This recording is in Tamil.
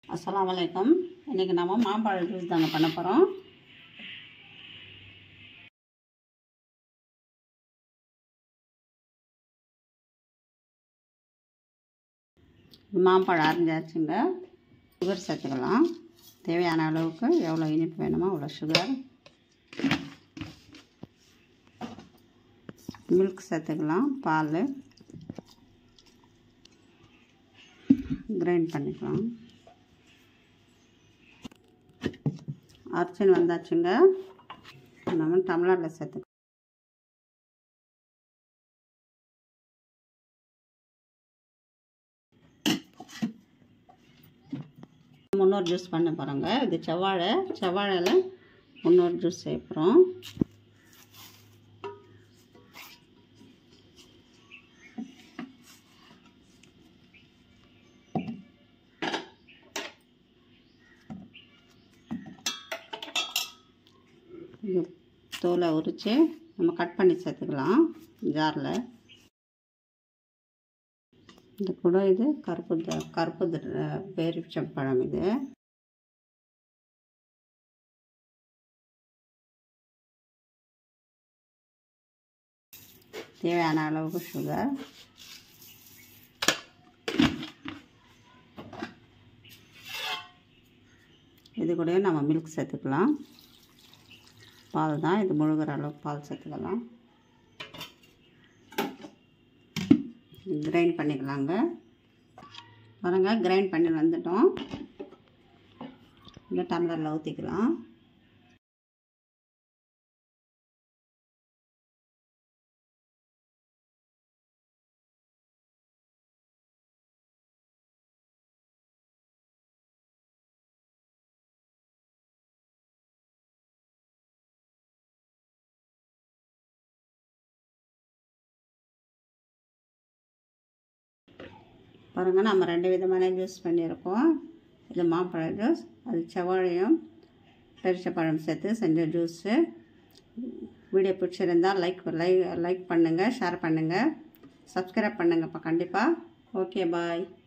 அஸ்ஸலாமு அலைக்கும் இன்றைக்கி நம்ம மாம்பழ ஜூஸ் தாங்க பண்ண போகிறோம் மாம்பழம் அரைஞ்சாச்சுங்க சுகர் சேர்த்துக்கலாம் தேவையான அளவுக்கு எவ்வளோ இனிப்பு வேணுமோ அவ்வளோ சுகர் மில்க் சேர்த்துக்கலாம் பால் கிரைண்ட் பண்ணிக்கலாம் அர்ச்சன் வந்தாச்சுங்க நம்ம டம்ளரில் சேர்த்து முன்னோர் ஜூஸ் பண்ண போகிறோங்க இது செவ்வாழை செவ்வாழையில் முன்னோர் ஜூஸ் சேர்க்குறோம் இது தோலை உரித்து நம்ம கட் பண்ணி சேர்த்துக்கலாம் ஜாரில் இது கூட இது கருப்பு த- கருப்பு த- பேரிச்சம்பழம் இது தேவையான அளவுக்கு சுகர் இது கூட நம்ம மில்க் சேர்த்துக்கலாம் பால் தான் இது முழுகிற அளவுக்கு பால் சேர்த்துக்கலாம் கிரைண்ட் பண்ணிக்கலாங்க பாருங்க கிரைண்ட் பண்ணி வந்துட்டோம் இந்த டம்ளரில் ஊற்றிக்கலாம் பாருங்கள் நம்ம ரெண்டு விதமான ஜூஸ் பண்ணியிருக்கோம் இது மாம்பழ ஜூஸ் அது செவ்வாழையும் பெரிச்சப்பழம் சேர்த்து செஞ்ச ஜூஸு வீடியோ பிடிச்சிருந்தால் லைக் லைக் லைக் பண்ணுங்கள் ஷேர் பண்ணுங்கள் சப்ஸ்கிரைப் பண்ணுங்கப்பா கண்டிப்பாக ஓகே பாய்